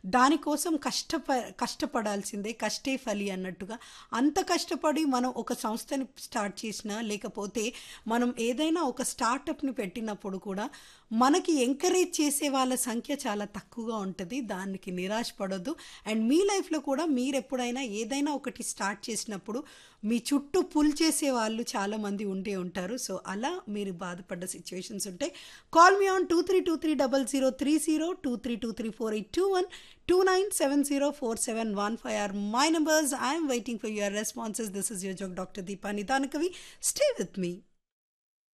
దానికోసం కష్టప కష్టపడాల్సిందే కష్టే ఫలి అన్నట్టుగా అంత కష్టపడి మనం ఒక సంస్థని స్టార్ట్ చేసినా లేకపోతే మనం ఏదైనా ఒక స్టార్టప్ని పెట్టినప్పుడు కూడా మనకి ఎంకరేజ్ చేసే వాళ్ళ సంఖ్య చాలా తక్కువగా ఉంటుంది దానికి నిరాశ పడొద్దు అండ్ మీ లైఫ్లో కూడా మీరు ఎప్పుడైనా ఏదైనా ఒకటి స్టార్ట్ చేసినప్పుడు మీ చుట్టూ పుల్ చేసే వాళ్ళు చాలామంది ఉండే ఉంటారు సో అలా మీరు బాధపడ్డ సిచ్యువేషన్స్ ఉంటాయి call me on two three two three double zero three zero two three two three four eight two one two nine seven zero four seven one five are my numbers I'm waiting for your responses this is your jock doctor Deepa నిదానకవి stay with me